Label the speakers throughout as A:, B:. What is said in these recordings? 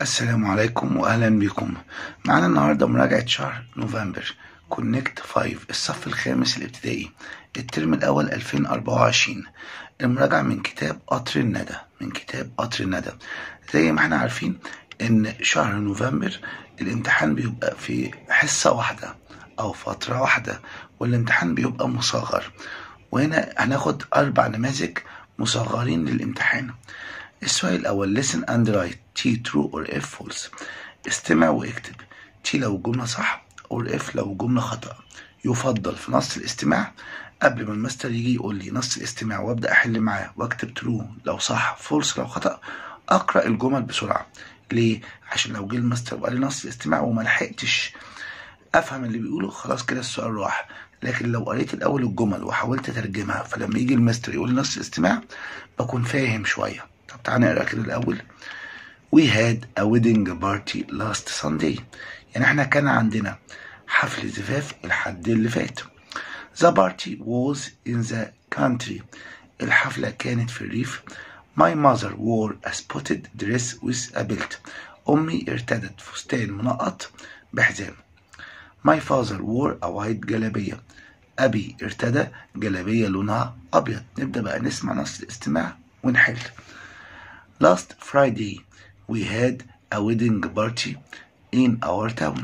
A: السلام عليكم واهلا بكم معانا النهارده مراجعه شهر نوفمبر كونكت 5 الصف الخامس الابتدائي الترم الاول 2024 المراجعه من كتاب قطر الندى من كتاب قطر الندى زي ما احنا عارفين ان شهر نوفمبر الامتحان بيبقى في حصه واحده او فتره واحده والامتحان بيبقى مصغر وهنا هناخد اربع نماذج مصغرين للامتحان السؤال الأول listen and write T true or F false استمع واكتب T لو جملة صح or F لو جملة خطأ يفضل في نص الاستماع قبل ما المستر يجي يقول لي نص الاستماع وابدا احل معاه واكتب ترو لو صح فولس لو خطا اقرا الجمل بسرعه ليه عشان لو جه المستر وقال لي نص الاستماع وما لحقتش افهم اللي بيقوله خلاص كده السؤال راح لكن لو قريت الاول الجمل وحاولت اترجمها فلما يجي المستر يقول لي نص الاستماع بكون فاهم شويه طب تعالى نقرا كده الاول We had a wedding party last Sunday يعني احنا كان عندنا حفل زفاف الحد اللي فات The party was in the country الحفلة كانت في الريف My mother wore a spotted dress with a belt أمي ارتدت فستان منقط بحزام My father wore a white جلابية أبي ارتدى جلابية لونها أبيض نبدأ بقى نسمع نص الاستماع ونحل Last Friday we had a wedding party in our town.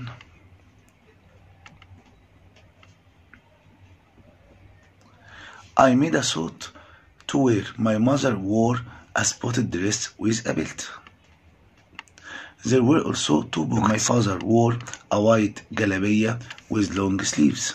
A: I made a suit to wear. My mother wore a spotted dress with a belt. There were also two books. My father wore a white jalabiya with long sleeves.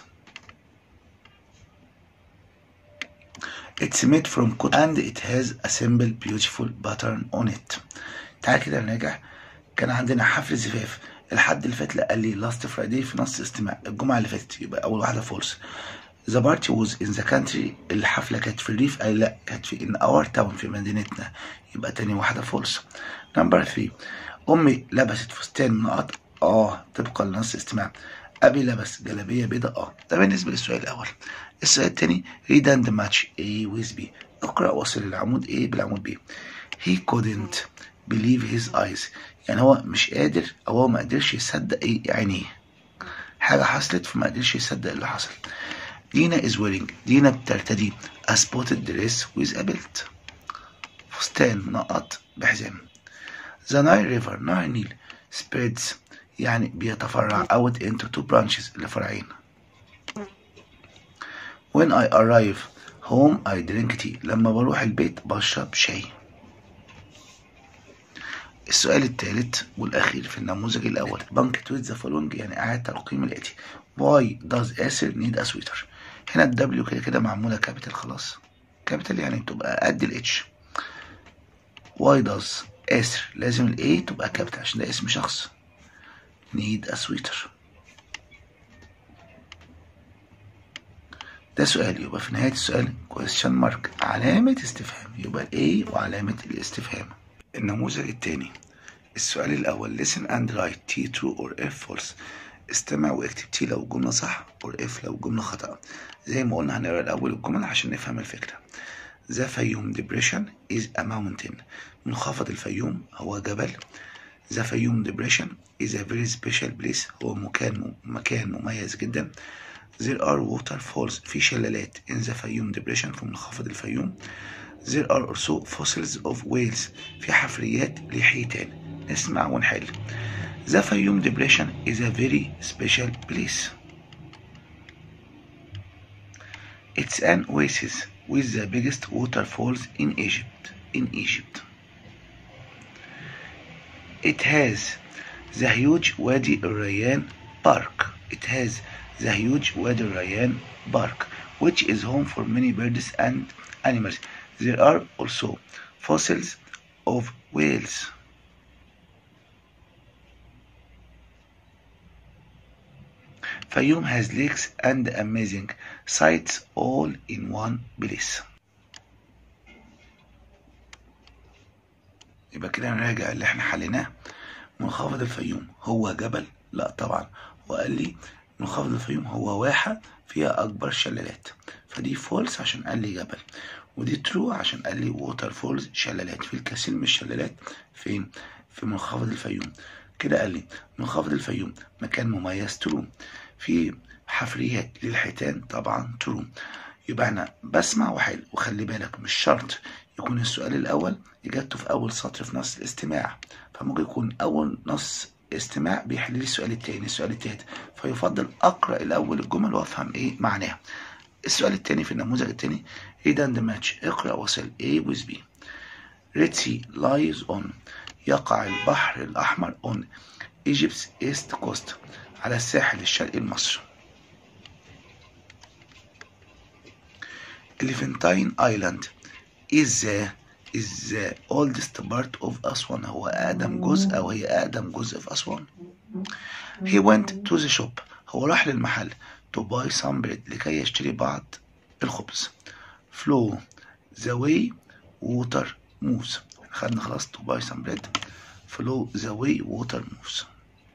A: It's made from cotton and it has a simple beautiful pattern on it. تعال كده نراجع كان عندنا حفل زفاف الحد اللي فات لا قال لي لاست فرايداي في نص استماع الجمعه اللي فاتت يبقى اول واحده فولس ذا بارتي ووز ان ذا كانتري الحفله كانت في الريف قال لا كانت في ان اور تاون في مدينتنا يبقى تاني واحده فولس نمبر 3 امي لبست فستان منقط اه طبقا لنص استماع ابي لبس جلابيه بيضاء اه ده بالنسبه للسؤال الاول السؤال الثاني read and match A with B اقرا وصل العمود A بالعمود B he couldn't believe his eyes يعني هو مش قادر او هو ما قدرش يصدق ايه عينيه حاجه حصلت فما قدرش يصدق اللي حصل دينا is wearing دينا بترتدي a spotted dress with a belt فستان منقط بحزام the Nile river نهر النيل spreads يعني بيتفرع out into two branches لفرعين when I arrive home I drink tea لما بروح البيت بشرب شاي السؤال الثالث والأخير في النموذج الأول بانكت with the following يعني قاعد ترقيم الآتي why does Asir need a sweater هنا الدبليو كده كده معمولة كابيتال خلاص كابيتال يعني بتبقى قد الاتش why does Asir لازم الاي تبقى كابيتال عشان ده اسم شخص need a sweater ده سؤال يبقى في نهاية السؤال question mark علامة استفهام يبقى ال A وعلامة الاستفهام النموذج الثاني السؤال الأول listen and write T true or F false استمع واكتب T لو جملة صح or F لو جملة خطأ زي ما قلنا هنقرا الأول الجمل عشان نفهم الفكرة The Fayoum depression is a mountain منخفض الفيوم هو جبل The Fayoum depression is a very special place هو مكان مكان مميز جدا There are waterfalls في شلالات in the Fayoum depression في منخفض الفيوم There are also fossils of whales في حفريات لحيتان نسمع ونحل The Fayoum depression is a very special place It's an oasis with the biggest waterfalls in Egypt in Egypt It has the huge Wadi Rayyan Park It has the huge Wadi Rayyan Park which is home for many birds and animals There are also fossils of whales. Fayoum has lakes and amazing sights all in one place. يبقى كده نراجع اللي احنا حليناه منخفض الفيوم هو جبل لا طبعا وقال لي منخفض الفيوم هو واحة فيها أكبر شلالات فدي فولس عشان قال لي جبل ودي ترو عشان قال لي ووتر فولز شلالات في الكثير من الشلالات فين في منخفض الفيوم كده قال لي منخفض الفيوم مكان مميز ترو في حفريات للحيتان طبعا ترو يبقى انا بسمع وحل وخلي بالك مش شرط يكون السؤال الاول اجابته في اول سطر في نص الاستماع فممكن يكون اول نص استماع بيحل لي السؤال التاني السؤال التالت فيفضل اقرا الاول الجمل وافهم ايه معناها السؤال التاني في النموذج التاني read and match اقرا وصل A with B Red Sea lies on يقع البحر الأحمر on Egypt's east coast على الساحل الشرقي لمصر Elephantine Island is the is the oldest part of أسوان هو أقدم جزء أو هي أقدم جزء في أسوان He went to the shop هو راح للمحل to buy some bread لكي يشتري بعض الخبز flow the way water moves خدنا خلاص to buy some bread flow the way water moves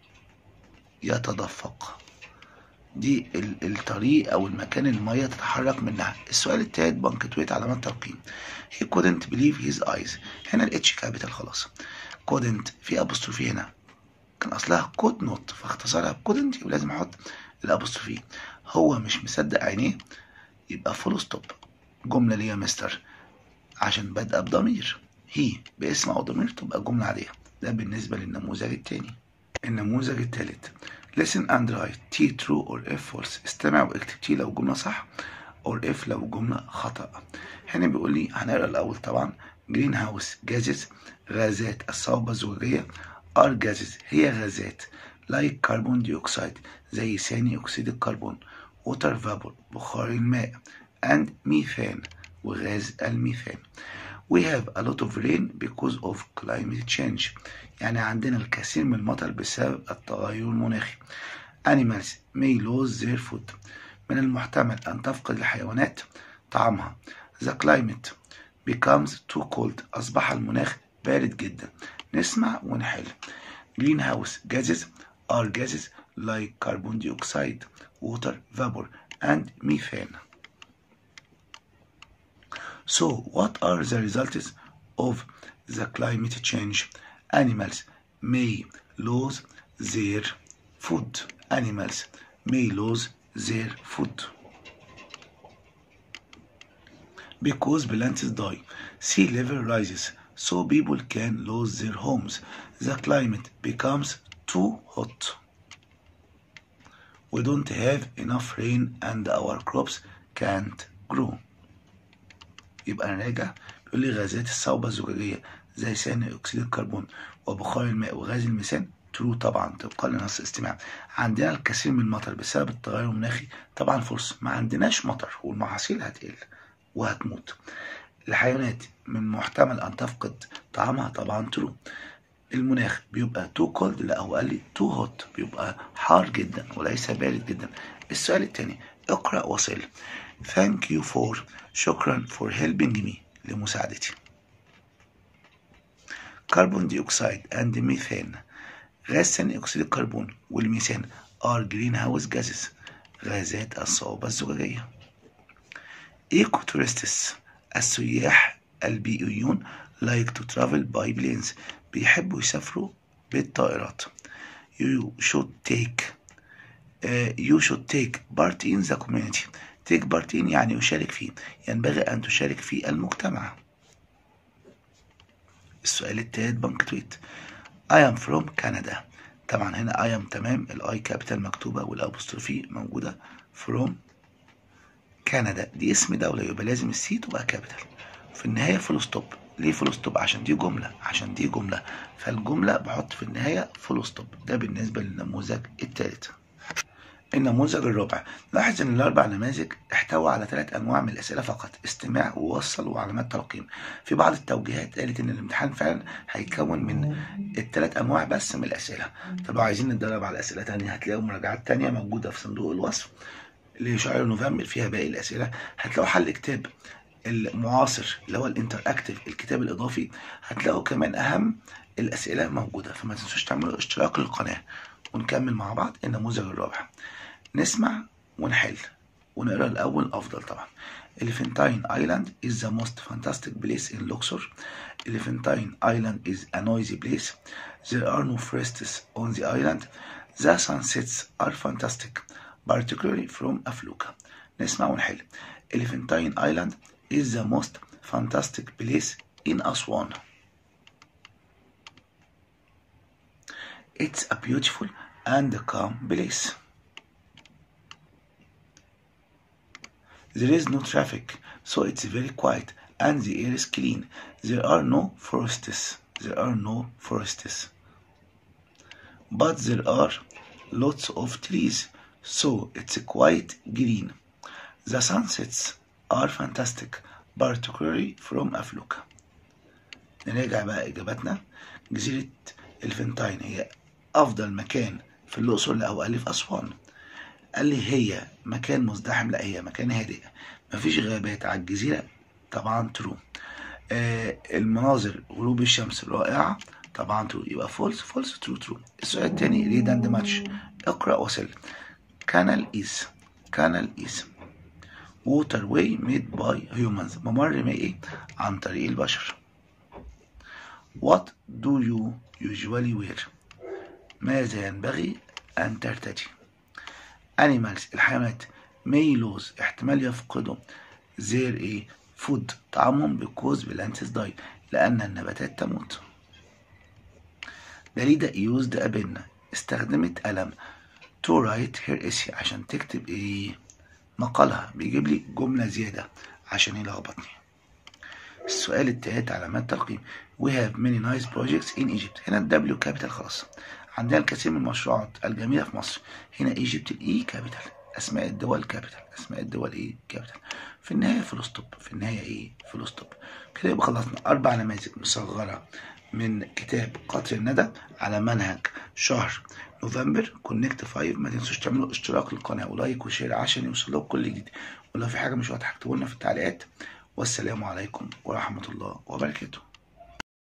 A: يتدفق دي الطريق او المكان اللي الميه تتحرك منها السؤال التالت بنكتويت علامات ترقيم he couldn't believe his eyes هنا الاتش كابيتال خلاص couldn't في ابوستروفي هنا كان اصلها could not فاختصرها couldn't يبقى لازم احط الابوستروفي هو مش مصدق عينيه يبقى فول ستوب جمله ليه يا مستر عشان بادئه بضمير هي باسم او ضمير تبقى جمله عاديه ده بالنسبه للنموذج التاني النموذج التالت listen and write T true or F false استمع واكتب T لو جملة صح or F لو جملة خطأ هنا بيقول لي هنقرا الأول طبعا جرين هاوس جازز غازات الصوبة الزجاجية ار جازز هي غازات لايك كربون ديوكسيد زي ثاني أكسيد الكربون ووتر فابور بخار الماء and ميثان وغاز الميثان We have a lot of rain because of climate change يعني عندنا الكثير من المطر بسبب التغير المناخي Animals may lose their food من المحتمل أن تفقد الحيوانات طعامها The climate becomes too cold أصبح المناخ بارد جدا نسمع ونحل Greenhouse gases are gases like carbon dioxide, water vapor and methane So, what are the results of the climate change? Animals may lose their food. Animals may lose their food. Because plants die, sea level rises, so people can lose their homes. The climate becomes too hot. We don't have enough rain and our crops can't grow. يبقى نراجع بيقول لي غازات الصوبة الزجاجية زي ثاني أكسيد الكربون وبخار الماء وغاز الميثان ترو طبعا طبقا لنص الاستماع عندنا الكثير من المطر بسبب التغير المناخي طبعا فرصة ما عندناش مطر والمحاصيل هتقل وهتموت الحيوانات من محتمل أن تفقد طعامها طبعا ترو المناخ بيبقى تو كولد لا هو قال لي تو هوت بيبقى حار جدا وليس بارد جدا السؤال الثاني اقرأ وصل thank you for شكرا for helping me لمساعدتي كربون ديوكسيد and ميثان غاز ثاني أكسيد الكربون والميثان are greenhouse gases غازات الصوبة الزجاجية ايكو تورستس السياح البيئيون like to travel by planes بيحبوا يسافروا بالطائرات you should take uh, you should take part in the community take part in يعني يشارك فيه ينبغي أن تشارك في المجتمع السؤال التالت بنكتويت I am from Canada طبعا هنا I am تمام الاي كابيتال مكتوبة والابوستروفي موجودة from كندا دي اسم دولة يبقى لازم السي تبقى كابيتال في النهاية فول ستوب ليه فول ستوب عشان دي جملة عشان دي جملة فالجملة بحط في النهاية فول ستوب ده بالنسبة للنموذج الثالث النموذج الرابع لاحظ ان الاربع نماذج احتوى على ثلاث انواع من الاسئله فقط استماع ووصل وعلامات ترقيم في بعض التوجيهات قالت ان الامتحان فعلا هيكون من الثلاث انواع بس من الاسئله فلو عايزين نتدرب على اسئله تانية هتلاقوا مراجعات تانية موجوده في صندوق الوصف لشهر نوفمبر فيها باقي الاسئله هتلاقوا حل كتاب المعاصر اللي هو الانتر اكتف الكتاب الاضافي هتلاقوا كمان اهم الاسئله موجوده فما تنسوش تعملوا اشتراك للقناه ونكمل مع بعض النموذج الرابع نسمع ونحل ونقرا الاول افضل طبعا Elephantine Island is the most fantastic place in Luxor. Elephantine Island is a noisy place. There are no forests on the island. The sunsets are fantastic, particularly from Afluka. نسمع ونحل. Elephantine Island is the most fantastic place in Aswan. It's a beautiful and calm place. There is no traffic, so it's very quiet and the air is clean. There are no forests. There are no forests. But there are lots of trees, so it's quite green. The sunsets are fantastic, particularly from Afluka. نراجع بقى إجاباتنا جزيرة الفنتاين هي أفضل مكان في الأقصر لا هو قال لي في أسوان قال لي هي مكان مزدحم لا هي مكان هادئ مفيش غابات على الجزيرة طبعا ترو آه المناظر غروب الشمس رائعة طبعا ترو يبقى فولس فولس ترو ترو السؤال التاني ريد اند ماتش اقرأ وسل كانال إيز كانال إيز ووتر واي ميد باي هيومنز ممر مائي عن طريق البشر What do you usually wear ماذا ينبغي أن ترتدي animals الحيوانات may lose احتمال يفقدوا their a food طعامهم because plants die لأن النباتات تموت داليدا used a pen استخدمت قلم to write her essay عشان تكتب ايه مقالها بيجيب لي جملة زيادة عشان يلخبطني السؤال التالت علامات ترقيم we have many nice projects in Egypt هنا ال W capital خلاص عندنا الكثير من المشروعات الجميلة في مصر هنا Egypt ال E capital أسماء الدول كابيتال أسماء الدول إيه كابيتال في النهاية فول ستوب في النهاية إيه فول ستوب كده يبقى خلصنا أربع نماذج مصغرة من كتاب قطر الندى على منهج شهر نوفمبر كونكت 5 ما تنسوش تعملوا اشتراك للقناة ولايك وشير عشان يوصل لكم كل جديد ولو في حاجة مش واضحة اكتبوا لنا في التعليقات والسلام عليكم ورحمة الله وبركاته